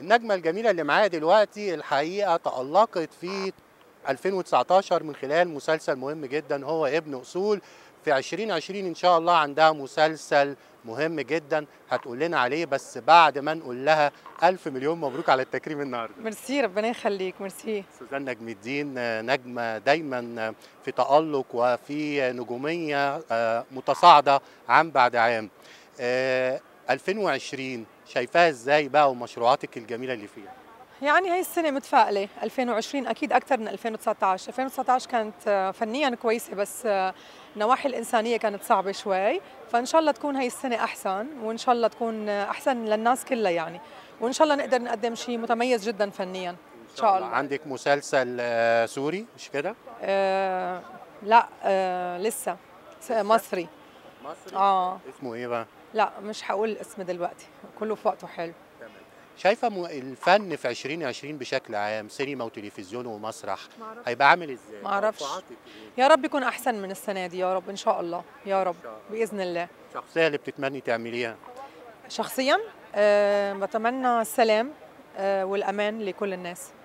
النجمة الجميلة اللي معايا دلوقتي الحقيقة تألقت في 2019 من خلال مسلسل مهم جدا هو ابن أصول في 2020 إن شاء الله عندها مسلسل مهم جدا هتقول لنا عليه بس بعد ما نقول لها ألف مليون مبروك على التكريم النهارده ميرسي ربنا يخليك ميرسي سوزان نجم الدين نجمة دايما في تألق وفي نجومية متصاعدة عام بعد عام 2020 شايفاها ازاي بقى ومشروعاتك الجميلة اللي فيها يعني هي السنة متفائلة 2020 أكيد أكثر من 2019 2019 كانت فنيا كويسة بس النواحي الإنسانية كانت صعبة شوي فإن شاء الله تكون هي السنة أحسن وإن شاء الله تكون أحسن للناس كلها يعني وإن شاء الله نقدر نقدم شيء متميز جدا فنيا إن شاء الله عندك مسلسل سوري مش كده؟ آه لا آه لسه مصري مصري؟ اه اسمه ايه بقى؟ لا مش هقول الاسم دلوقتي كله في وقته حلو شايفه م... الفن في 2020 بشكل عام سينما وتلفزيون ومسرح معرفش. هيبقى عامل ازاي؟ ما اعرفش توقعاتك إيه؟ يا رب يكون احسن من السنه دي يا رب ان شاء الله يا رب شاء الله. باذن الله الشخصيه اللي بتتمني تعمليها شخصيا أه بتمنى السلام أه والامان لكل الناس